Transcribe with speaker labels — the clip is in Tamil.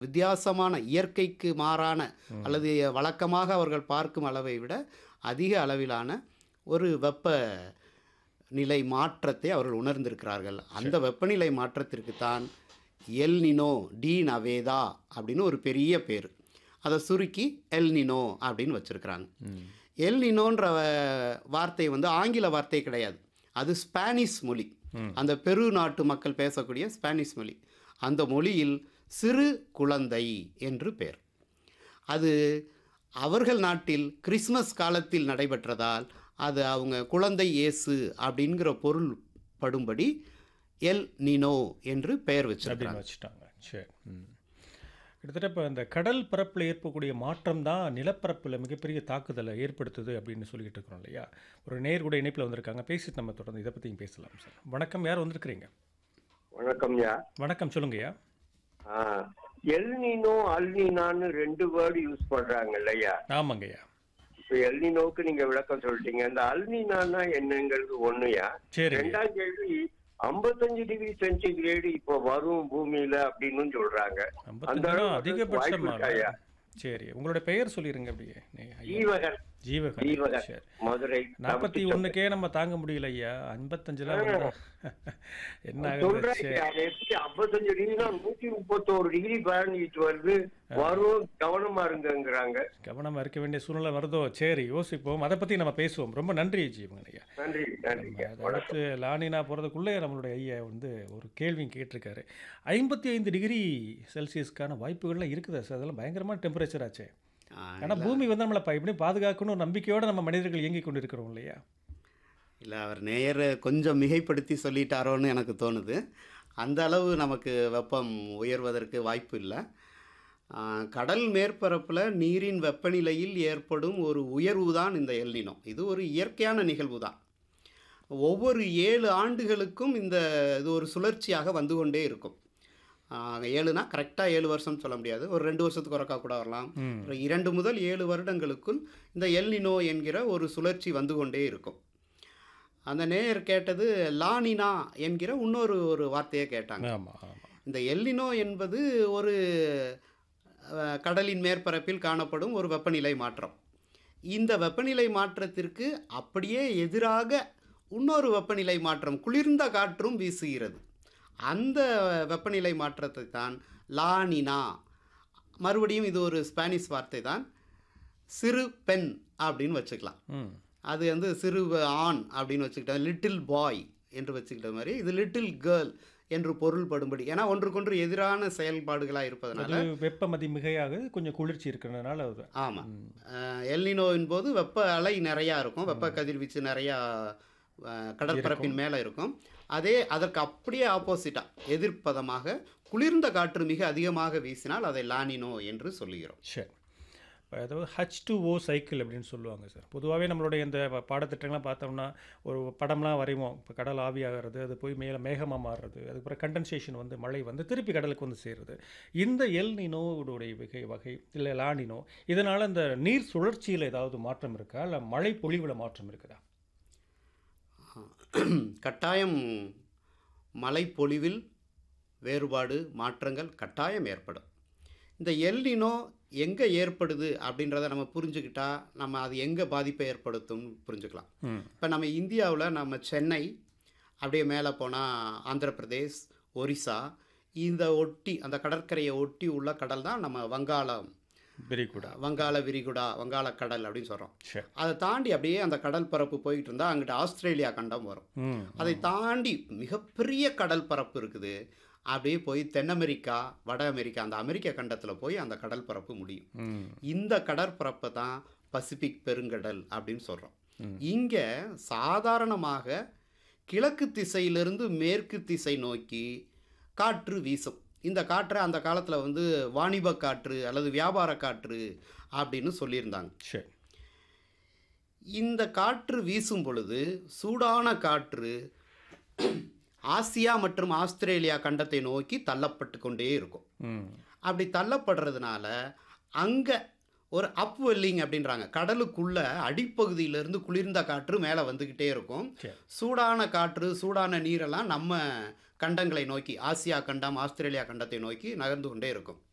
Speaker 1: வித்தியாசமான இயற்கைக்கு மாறான அல்லது வழக்கமாக அவர்கள் பார்க்கும் அளவை விட அதிக அளவிலான ஒரு வெப்ப நிலை மாற்றத்தை அவர்கள் உணர்ந்திருக்கிறார்கள் அந்த வெப்பநிலை மாற்றத்திற்கு தான் எல் நினோ டி நவேதா அப்படின்னு ஒரு பெரிய பேர் அதை சுருக்கி எல் நினோ அப்படின்னு வச்சுருக்கிறாங்க எல் நினோன்ற வ- வார்த்தை வந்து ஆங்கில வார்த்தை கிடையாது அது ஸ்பானிஷ் மொழி அந்த பெரு நாட்டு மக்கள் பேசக்கூடிய ஸ்பானிஷ் மொழி அந்த மொழியில் சிறு குழந்தை என்று பெயர் அது அவர்கள் நாட்டில் கிறிஸ்மஸ் காலத்தில் நடைபெற்றதால் அது அவங்க குழந்தை இயேசு அப்படிங்கிற பொருள் படும்படி எல் நினோ என்று பெயர் வச்சிருக்காங்க
Speaker 2: அப்படின்னு வச்சுட்டாங்க சரி ம் கிட்டத்தட்ட இப்போ இந்த கடல் பரப்பில் ஏற்படக்கூடிய மாற்றம் தான் நிலப்பரப்பில் மிகப்பெரிய தாக்குதலை ஏற்படுத்துது அப்படின்னு சொல்லிக்கிட்டு இருக்கிறோம் இல்லையா ஒரு நேர் கூட இணைப்பில் வந்திருக்காங்க பேசிட்டு நம்ம தொடர்ந்து இதை பற்றியும் பேசலாம் சார் வணக்கம் யார் வந்திருக்கிறீங்க
Speaker 3: வணக்கம்யா
Speaker 2: வணக்கம் சொல்லுங்கய்யா
Speaker 3: எல்னினோ அல்னினான்னு ரெண்டு வேர்டு யூஸ் பண்றாங்க இல்லையா
Speaker 2: ஆமாங்கய்யா
Speaker 3: இப்ப எல்னினோக்கு நீங்க விளக்கம் சொல்லிட்டீங்க இந்த அல்னினானா என்னங்கிறது ஒண்ணுயா
Speaker 2: சரிங்க
Speaker 3: ரெண்டாம் கேள்வி ஐம்பத்தஞ்சு டிகிரி சென்டிகிரேடு இப்போ வரும் பூமியில அப்படின்னு சொல்றாங்க அந்த
Speaker 2: ஐம்பத்தஞ்சு
Speaker 3: அளவுக்கு
Speaker 2: அதிகபட்சமா
Speaker 3: வாய்ப்பு இருக்காயா?
Speaker 2: சரி உங்களுடைய பெயர் சொல்லிடுங்க அப்படியே நீ- ஐயா.
Speaker 3: ஜீவகன்
Speaker 2: ஜீவகன்
Speaker 3: ஜீவகன்
Speaker 2: சரி
Speaker 3: மதுரை
Speaker 2: நாற்பத்தி ஒன்றுக்கே நம்ம தாங்க முடியல ஐயா ஐம்பத்தஞ்சுலாம் வந்தா என்ன ஆகுது
Speaker 3: சொல்றேன்
Speaker 2: சரி
Speaker 3: அது எப்படி ஐம்பத்தஞ்சு டிகிரினா நூத்தி முப்பத்தோரு டிகிரி பயணிட்டு வருது வரும் கவனமா இருங்கங்கிறாங்க
Speaker 2: கவனமாக இருக்க வேண்டிய சூழ்நிலை வருதோ சரி யோசிப்போம் அதை பற்றி நம்ம பேசுவோம் ரொம்ப நன்றி ஜீவன் ஐயா
Speaker 3: நன்றி நன்றிங்க
Speaker 2: அது அடுத்து லானினா போகிறதுக்குள்ளே நம்மளுடைய ஐயா வந்து ஒரு கேள்வி கேட்டிருக்காரு ஐம்பத்தி ஐந்து டிகிரி செல்சியஸ்க்கான வாய்ப்புகள்லாம் இருக்குதா சார் அதெல்லாம் பயங்கரமான டெம்பரேச்சர் ஆச்சே ஆனால் பூமி வந்து நம்மளை ப- எப்படி பாதுகாக்கணும் ஒரு நம்பிக்கையோடு நம்ம மனிதர்கள் இயங்கி கொண்டு இருக்கிறோம் இல்லையா
Speaker 1: இல்லை அவர் நேர கொஞ்சம் மிகைப்படுத்தி சொல்லிட்டாரோன்னு எனக்கு தோணுது அந்த அளவு நமக்கு வெப்பம் உயர்வதற்கு வாய்ப்பு இல்லை ஆஹ், கடல் மேற்பரப்பில் நீரின் வெப்பநிலையில் ஏற்படும் ஒரு உயர்வு தான் இந்த எல்னினோ இது ஒரு இயற்கையான நிகழ்வு தான் ஒவ்வொரு ஏழு ஆண்டுகளுக்கும் இந்த இது ஒரு சுழற்சியாக வந்து கொண்டே இருக்கும் ஆஹ், ஏழுனா கரெக்டாக ஏழு வருஷம் சொல்ல முடியாது ஒரு ரெண்டு வருஷத்துக்கு ஒருக்கா கூட வரலாம் ஒரு இரண்டு முதல் ஏழு வருடங்களுக்குள் இந்த எல்னினோ என்கிற ஒரு சுழற்சி வந்து கொண்டே இருக்கும் அந்த நேயர் கேட்டது லானினா என்கிற இன்னொரு ஒரு வார்த்தையை கேட்டாங்க
Speaker 2: ஆமாம் ஆமாம்
Speaker 1: இந்த எல்லினோ என்பது ஒரு அஹ், கடலின் மேற்பரப்பில் காணப்படும் ஒரு வெப்பநிலை மாற்றம் இந்த வெப்பநிலை மாற்றத்திற்கு அப்படியே எதிராக இன்னொரு வெப்பநிலை மாற்றம் குளிர்ந்த காற்றும் வீசுகிறது அந்த வெப்பநிலை மாற்றத்தை தான் லானினா மறுபடியும் இது ஒரு ஸ்பானிஷ் வார்த்தை தான் சிறு பெண் அப்படின்னு வச்சுக்கலாம்
Speaker 2: ம்
Speaker 1: அது வந்து சிறு ஆண் அப்படின்னு வச்சுக்கிட்டோம் லிட்டில் பாய் என்று வச்சுக்கிட்ட மாதிரி இது லிட்டில் கேர்ள் என்று பொருள்படும்படி ஏன்னா ஒன்றுக்கொன்று எதிரான செயல்பாடுகளாக இருப்பதனால
Speaker 2: அது வெப்பமதி மிகையாக கொஞ்சம் குளிர்ச்சி இருக்கிறதுனால அது
Speaker 1: ஆமாம் எல்னினோவின் போது வெப்ப அலை நிறையா இருக்கும் வெப்ப கதிர்வீச்சு நிறையா அஹ், கடற்பரப்பின் மேலே இருக்கும் அதே அதற்கு அப்படியே ஆப்போசிட்டாக எதிர்ப்பதமாக குளிர்ந்த காற்று மிக அதிகமாக வீசினால் அதை லானினோ என்று சொல்லுகிறோம்
Speaker 2: சரி இப்போ அதாவது ஹச் டு ஓ சைக்கிள் அப்படின்னு சொல்லுவாங்க சார் பொதுவாகவே நம்மளுடைய இந்த ப- பாடத்திட்டங்கள்லாம் பார்த்தோம்னா ஒரு படம்லாம் வரைவோம் இப்போ கடல் ஆவியாகிறது அது போய் மேலே மேகமாக மாறுறது அதுக்கப்புறம் கண்டென்சேஷன் வந்து மழை வந்து திருப்பி கடலுக்கு வந்து சேருது இந்த எல் நினோவுடைய வகை வகை இல்லை லானினோ இதனால் இந்த நீர் சுழற்சியில் ஏதாவது மாற்றம் இருக்கா இல்லை மழை பொழிவில் மாற்றம் இருக்குதா
Speaker 1: கட்டாயம் மழைப்பொழிவில் வேறுபாடு மாற்றங்கள் கட்டாயம் ஏற்படும் இந்த எல்னினோ எங்கே ஏற்படுது அப்படின்றத நம்ம புரிஞ்சுக்கிட்டா நம்ம அது எங்கே பாதிப்பை ஏற்படுத்தும்னு புரிஞ்சுக்கலாம்
Speaker 2: ம்
Speaker 1: இப்போ நம்ம இந்தியாவில் நம்ம சென்னை அப்படியே மேலே போனால் ஆந்திர பிரதேஷ் ஒரிசா இந்த ஒட்டி அந்த கடற்கரையை ஒட்டி உள்ள கடல் தான் நம்ம வங்காளம்
Speaker 2: வெரி குட்
Speaker 1: வங்காள விரிகுடா வங்காள கடல் அப்படின்னு சொல்கிறோம்
Speaker 2: சரி
Speaker 1: அதை தாண்டி அப்படியே அந்த கடல் பரப்பு போயிட்டு இருந்தால் அங்கிட்ட ஆஸ்திரேலியா கண்டம் வரும்
Speaker 2: ம்
Speaker 1: அதை தாண்டி மிகப்பெரிய கடல் பரப்பு இருக்குது அப்படியே போய் தென் அமெரிக்கா வட அமெரிக்கா அந்த அமெரிக்க கண்டத்தில் போய் அந்த கடல் பரப்பு முடியும்
Speaker 2: ம்
Speaker 1: இந்த கடற்பரப்பை தான் பசிபிக் பெருங்கடல் அப்படின்னு சொல்கிறோம் இங்கே சாதாரணமாக கிழக்கு திசையிலிருந்து மேற்கு திசை நோக்கி காற்று வீசும் இந்த காற்றை அந்த காலத்தில் வந்து வாணிப காற்று அல்லது வியாபார காற்று அப்படின்னு சொல்லியிருந்தாங்க
Speaker 2: சரி
Speaker 1: இந்த காற்று வீசும் பொழுது சூடான காற்று ஆசியா மற்றும் ஆஸ்திரேலியா கண்டத்தை நோக்கி தள்ளப்பட்டு கொண்டே இருக்கும்
Speaker 2: ம்
Speaker 1: அப்படி தள்ளப்படுறதுனால அங்கே ஒரு அப்வெல்லிங் அப்படின்றாங்க கடலுக்குள்ள அடிப்பகுதியிலிருந்து குளிர்ந்த காற்று மேலே வந்துக்கிட்டே இருக்கும்
Speaker 2: சரி
Speaker 1: சூடான காற்று சூடான நீரெல்லாம் நம்ம கண்டங்களை நோக்கி ஆசியா கண்டம் ஆஸ்திரேலியா கண்டத்தை நோக்கி நகர்ந்து கொண்டே இருக்கும்